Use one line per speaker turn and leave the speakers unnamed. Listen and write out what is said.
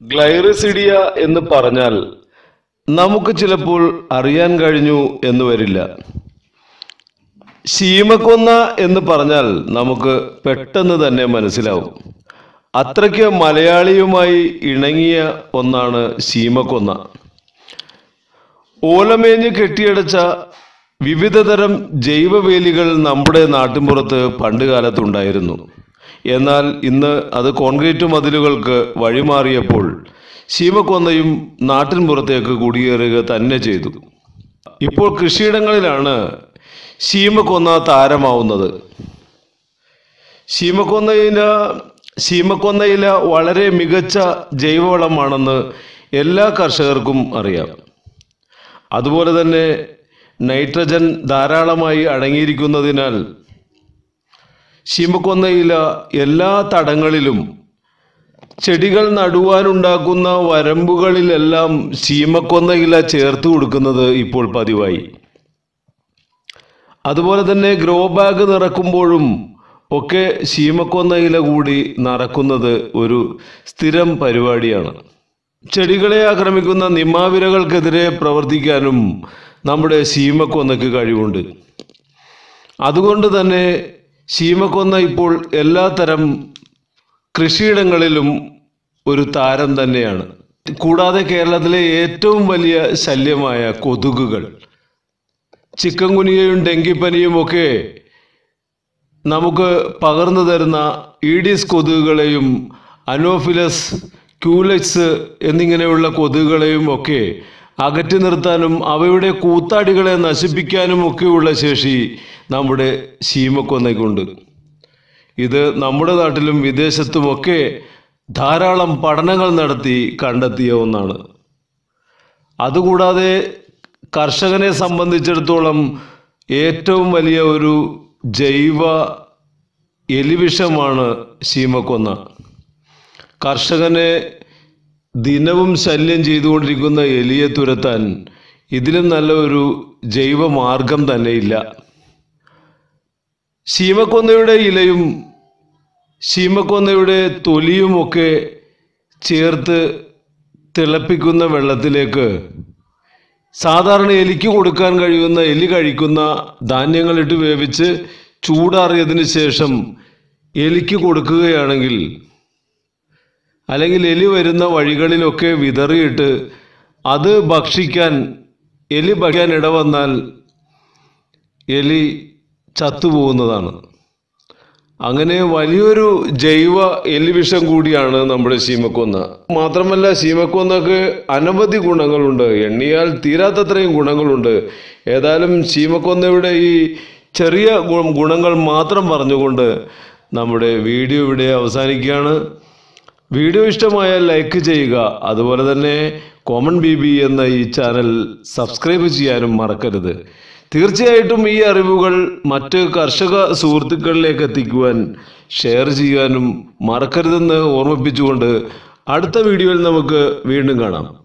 ഗ്ലൈറിസിഡിയ എന്ന് പറഞ്ഞാൽ നമുക്ക് ചിലപ്പോൾ അറിയാൻ കഴിഞ്ഞു എന്ന് വരില്ല ശീമക്കൊന്ന എന്ന് പറഞ്ഞാൽ നമുക്ക് പെട്ടെന്ന് തന്നെ മനസ്സിലാവും അത്രയ്ക്ക് മലയാളിയുമായി ഇണങ്ങിയ ഒന്നാണ് ശീമക്കൊന്ന ഓലമേഞ്ഞ് കെട്ടിയടച്ച വിവിധതരം ജൈവവേലികൾ നമ്മുടെ നാട്ടിൻപുറത്ത് പണ്ടുകാലത്തുണ്ടായിരുന്നു എന്നാൽ ഇന്ന് അത് കോൺക്രീറ്റ് മതിലുകൾക്ക് വഴിമാറിയപ്പോൾ ശീമക്കൊന്നയും നാട്ടിൻപുറത്തേക്ക് കുടിയേറുക തന്നെ ചെയ്തു ഇപ്പോൾ കൃഷിയിടങ്ങളിലാണ് ശീമക്കൊന്ന താരമാവുന്നത് ശീമക്കൊന്നയില ശീമക്കൊന്നയില വളരെ മികച്ച ജൈവവളമാണെന്ന് എല്ലാ കർഷകർക്കും അറിയാം അതുപോലെ തന്നെ നൈട്രജൻ ധാരാളമായി അടങ്ങിയിരിക്കുന്നതിനാൽ ശീമക്കൊന്നയില എല്ലാ തടങ്ങളിലും ചെടികൾ നടുവാനുണ്ടാക്കുന്ന വരമ്പുകളിലെല്ലാം ശീമക്കൊന്നയില ചേർത്ത് കൊടുക്കുന്നത് ഇപ്പോൾ പതിവായി അതുപോലെ തന്നെ ഗ്രോ ബാഗ് നിറക്കുമ്പോഴും ഒക്കെ ശീമക്കൊന്നയില കൂടി നിറക്കുന്നത് ഒരു സ്ഥിരം പരിപാടിയാണ് ചെടികളെ ആക്രമിക്കുന്ന നിമാവിരകൾക്കെതിരെ പ്രവർത്തിക്കാനും നമ്മുടെ ശീമക്കൊന്നയ്ക്ക് കഴിവുണ്ട് അതുകൊണ്ട് തന്നെ ശീമക്കൊന്ന ഇപ്പോൾ എല്ലാത്തരം കൃഷിയിടങ്ങളിലും ഒരു താരം തന്നെയാണ് കൂടാതെ കേരളത്തിലെ ഏറ്റവും വലിയ ശല്യമായ കൊതുകുകൾ ചിക്കൻ കുനിയയും ഡെങ്കിപ്പനിയും ഒക്കെ നമുക്ക് പകർന്നു തരുന്ന ഈഡിസ് കൊതുകുകളെയും അനോഫിലസ് ക്യൂലെക്സ് എന്നിങ്ങനെയുള്ള കൊതുകുകളെയും ഒക്കെ അകറ്റി നിർത്താനും അവയുടെ കൂത്താടികളെ നശിപ്പിക്കാനും ഒക്കെയുള്ള ശേഷി നമ്മുടെ ശീമക്കൊന്നയ്ക്കുണ്ട് ഇത് നമ്മുടെ നാട്ടിലും വിദേശത്തുമൊക്കെ ധാരാളം പഠനങ്ങൾ നടത്തി കണ്ടെത്തിയ ഒന്നാണ് അതുകൂടാതെ കർഷകനെ സംബന്ധിച്ചിടത്തോളം ഏറ്റവും വലിയ ഒരു ജൈവ എലിവിഷമാണ് ശീമക്കൊന്ന കർഷകനെ ദിനവും ശല്യം ചെയ്തുകൊണ്ടിരിക്കുന്ന എലിയെ തുരത്താൻ ഇതിലും നല്ല ഒരു ജൈവ മാർഗം തന്നെയില്ല ശീമക്കൊന്നയുടെ ഇലയും ശീമക്കൊന്നയുടെ തൊലിയുമൊക്കെ ചേർത്ത് തിളപ്പിക്കുന്ന വെള്ളത്തിലേക്ക് സാധാരണ എലിക്ക് കൊടുക്കാൻ കഴിയുന്ന എലി കഴിക്കുന്ന ധാന്യങ്ങളിട്ട് വേവിച്ച് ചൂടാറിയതിന് ശേഷം എലിക്ക് കൊടുക്കുകയാണെങ്കിൽ അല്ലെങ്കിൽ എലി വരുന്ന വഴികളിലൊക്കെ വിതറിയിട്ട് അത് ഭക്ഷിക്കാൻ എലി ഭക്ഷിക്കാൻ ഇടവന്നാൽ എലി ചത്തുപോകുന്നതാണ് അങ്ങനെ വലിയൊരു ജൈവ എലിവിഷം കൂടിയാണ് നമ്മുടെ ശീമക്കൊന്ന മാത്രമല്ല ശീമക്കൊന്നക്ക് അനവധി ഗുണങ്ങളുണ്ട് എണ്ണിയാൽ തീരാത്തത്രയും ഗുണങ്ങളുണ്ട് ഏതായാലും ശീമക്കൊന്നയുടെ ഈ ചെറിയ ഗു- ഗുണങ്ങൾ മാത്രം പറഞ്ഞുകൊണ്ട് നമ്മുടെ വീഡിയോ ഇവിടെ അവസാനിക്കുകയാണ് വീഡിയോ ഇഷ്ടമായാൽ ലൈക്ക് ചെയ്യുക അതുപോലെ തന്നെ കോമൺ ബി ബി എന്ന ഈ ചാനൽ സബ്സ്ക്രൈബ് ചെയ്യാനും മറക്കരുത് തീർച്ചയായിട്ടും ഈ അറിവുകൾ മറ്റ് കർഷക സുഹൃത്തുക്കളിലേക്ക് എത്തിക്കുവാൻ ഷെയർ ചെയ്യാനും മറക്കരുതെന്ന് ഓർമ്മിപ്പിച്ചുകൊണ്ട് അടുത്ത വീഡിയോയിൽ നമുക്ക് വീണ്ടും കാണാം